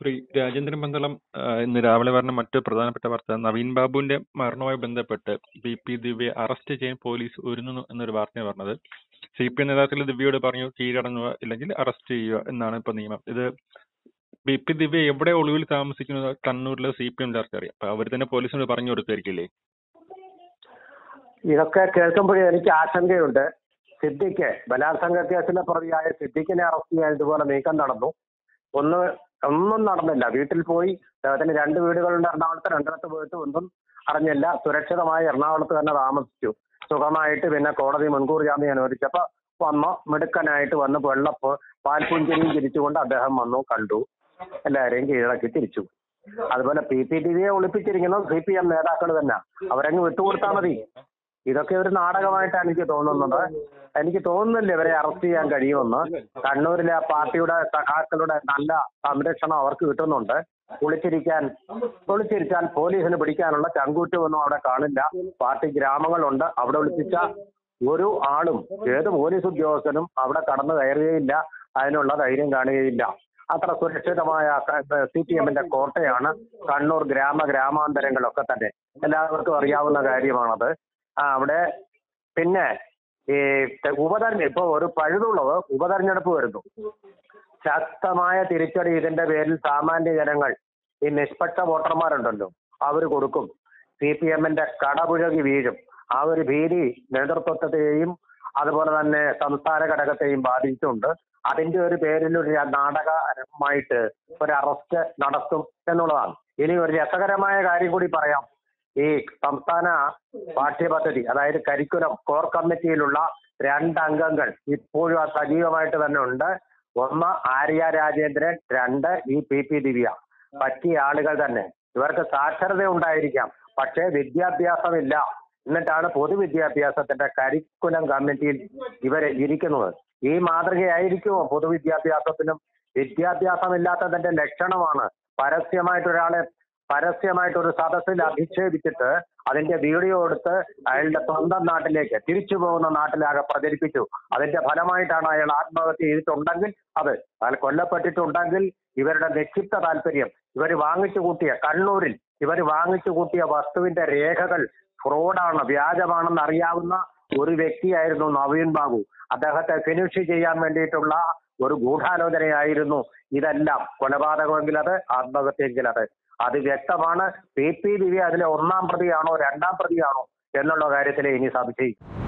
ശ്രീ രാജേന്ദ്രൻ പന്തളം ആ, ഇന്ന് രാവിലെ പറഞ്ഞ മറ്റു പ്രധാനപ്പെട്ട വാർത്ത നവീൻ ബാബുവിന്റെ മരണവുമായി ബന്ധപ്പെട്ട് ബി പി ദിവ്യയെ അറസ്റ്റ് ചെയ്യാൻ പോലീസ് ഒരുങ്ങുന്നു എന്നൊരു വാർത്തയാണ് പറഞ്ഞത് സി പി എം നേതാക്കൾ ദിവ്യയോട് പറഞ്ഞു കീഴടങ്ങുക ഇല്ലെങ്കിൽ അറസ്റ്റ് ചെയ്യുക എന്നാണ് ഇപ്പൊ നിയമം ഇത് ബി പി ദിവ്യ എവിടെ ഒളിവിൽ താമസിക്കുന്നത് കണ്ണൂരിലെ സി പി എം അറിയാം അപ്പൊ അവർ തന്നെ പോലീസിനോട് പറഞ്ഞു കൊടുക്കായിരിക്കില്ലേ ഇതൊക്കെ കേൾക്കുമ്പോഴേ എനിക്ക് ആശങ്കയുണ്ട് സിദ്ദിഖ് ബലാത്സംഗ കേസിലെ പ്രതിയായ സിദ്ദിഖിനെ അറസ്റ്റ് ചെയ്യാൻ ഇതുപോലെ നീക്കം നടന്നു ഒന്ന് ഒന്നും നടന്നില്ല വീട്ടിൽ പോയി അദ്ദേഹത്തിന് രണ്ട് വീടുകളുണ്ട് എറണാകുളത്ത് രണ്ടിടത്ത് പോയിട്ട് ഒന്നും അറിഞ്ഞില്ല സുരക്ഷിതമായി എറണാകുളത്ത് തന്നെ താമസിച്ചു സുഖമായിട്ട് പിന്നെ കോടതി മുൻകൂർ ജാമ്യം അനുവദിച്ചപ്പോ വന്നു മിടുക്കനായിട്ട് വന്ന് വെള്ളപ്പ് പാൽപുഞ്ചിരിയും ചിരിച്ചുകൊണ്ട് അദ്ദേഹം വന്നു കണ്ടു എല്ലാവരെയും കീഴടക്കി തിരിച്ചു അതുപോലെ പി പി ടിവിയെ ഒളിപ്പിച്ചിരിക്കുന്നത് സി പി എം നേതാക്കൾ തന്നെ അവരങ്ങ് വിട്ടുകൊടുത്താൽ മതി ഇതൊക്കെ ഒരു നാടകമായിട്ടാണ് എനിക്ക് തോന്നുന്നത് എനിക്ക് തോന്നുന്നില്ല ഇവരെ അറസ്റ്റ് ചെയ്യാൻ കഴിയുമെന്ന് കണ്ണൂരിലെ ആ പാർട്ടിയുടെ സഖാക്കളുടെ നല്ല സംരക്ഷണം അവർക്ക് കിട്ടുന്നുണ്ട് ഒളിച്ചിരിക്കാൻ ഒളിച്ചിരിച്ചാൽ പോലീസിന് പിടിക്കാനുള്ള ചങ്കൂറ്റമൊന്നും അവിടെ കാണില്ല പാർട്ടി ഗ്രാമങ്ങളുണ്ട് അവിടെ ഒളിപ്പിച്ച ഒരു ആളും ഏത് പോലീസ് ഉദ്യോഗസ്ഥനും അവിടെ കടന്നു കയറുകയില്ല അതിനുള്ള ധൈര്യം കാണുകയില്ല അത്ര സുരക്ഷിതമായ സി പി എമ്മിന്റെ കോട്ടയാണ് കണ്ണൂർ ഗ്രാമ ഗ്രാമാന്തരങ്ങളൊക്കെ തന്നെ എല്ലാവർക്കും അറിയാവുന്ന കാര്യമാണത് ആ അവിടെ പിന്നെ ഈ ഉപതെരഞ്ഞെടുപ്പ് ഇപ്പൊ ഒരു പഴുതുള്ളത് ഉപതെരഞ്ഞെടുപ്പ് വരുന്നു ശക്തമായ തിരിച്ചടി ഇതിന്റെ പേരിൽ സാമാന്യ ജനങ്ങൾ ഈ നിഷ്പക്ഷ വോട്ടർമാരുണ്ടല്ലോ അവർ കൊടുക്കും സി പി എമ്മിന്റെ കടപുഴകി വീഴും ആ ഒരു ഭീതി നേതൃത്വത്തെയും അതുപോലെ തന്നെ സംസ്ഥാന ഘടകത്തെയും ബാധിച്ചിട്ടുണ്ട് അതിന്റെ ഒരു പേരിൽ ഒരു നാടകമായിട്ട് ഒരു അറസ്റ്റ് നടത്തും എന്നുള്ളതാണ് ഇനി ഒരു രസകരമായ കാര്യം കൂടി പറയാം ഈ സംസ്ഥാന പാഠ്യപദ്ധതി അതായത് കരിക്കുലം കോർ കമ്മിറ്റിയിലുള്ള രണ്ട് അംഗങ്ങൾ ഇപ്പോഴും ആ സജീവമായിട്ട് തന്നെ ഉണ്ട് ഒന്ന് ആര്യ രാജേന്ദ്രൻ രണ്ട് ഈ പി പി ദിവ്യ പറ്റിയ ആളുകൾ തന്നെ ഇവർക്ക് സാക്ഷരത ഉണ്ടായിരിക്കാം പക്ഷേ വിദ്യാഭ്യാസമില്ല എന്നിട്ടാണ് പൊതുവിദ്യാഭ്യാസത്തിന്റെ കരിക്കുലം കമ്മിറ്റിയിൽ ഇവർ ഇരിക്കുന്നത് ഈ മാതൃകയായിരിക്കുമോ പൊതുവിദ്യാഭ്യാസത്തിനും വിദ്യാഭ്യാസമില്ലാത്തതിന്റെ ലക്ഷണമാണ് പരസ്യമായിട്ട് ഒരാളെ പരസ്യമായിട്ട് ഒരു സദസ്സിൽ അധിക്ഷേപിച്ചിട്ട് അതിന്റെ വീഡിയോ എടുത്ത് അയാളുടെ സ്വന്തം നാട്ടിലേക്ക് തിരിച്ചു പോകുന്ന നാട്ടിലാകെ പ്രചരിപ്പിച്ചു അതിന്റെ ഫലമായിട്ടാണ് അയാൾ ആത്മഹത്യ ചെയ്തിട്ടുണ്ടെങ്കിൽ അത് അയാൾ കൊല്ലപ്പെട്ടിട്ടുണ്ടെങ്കിൽ ഇവരുടെ നിക്ഷിപ്ത താല്പര്യം ഇവർ വാങ്ങിച്ചു കൂട്ടിയ കണ്ണൂരിൽ ഇവർ വാങ്ങിച്ചു കൂട്ടിയ വസ്തുവിന്റെ രേഖകൾ ഫ്രോഡാണ് വ്യാജമാണെന്ന് അറിയാവുന്ന ഒരു വ്യക്തിയായിരുന്നു നവീൻ ബാബു അദ്ദേഹത്തെ ഫിനിഷ് ചെയ്യാൻ വേണ്ടിയിട്ടുള്ള ഒരു ഗൂഢാലോചനയായിരുന്നു ഇതെല്ലാം കൊലപാതകമെങ്കിൽ അത് ആത്മഹത്യയെങ്കിൽ അത് അത് വ്യക്തമാണ് പി പി ദിവ്യ അതിലെ ഒന്നാം പ്രതിയാണോ രണ്ടാം പ്രതിയാണോ എന്നുള്ള കാര്യത്തിൽ ഇനി സംശയിക്കും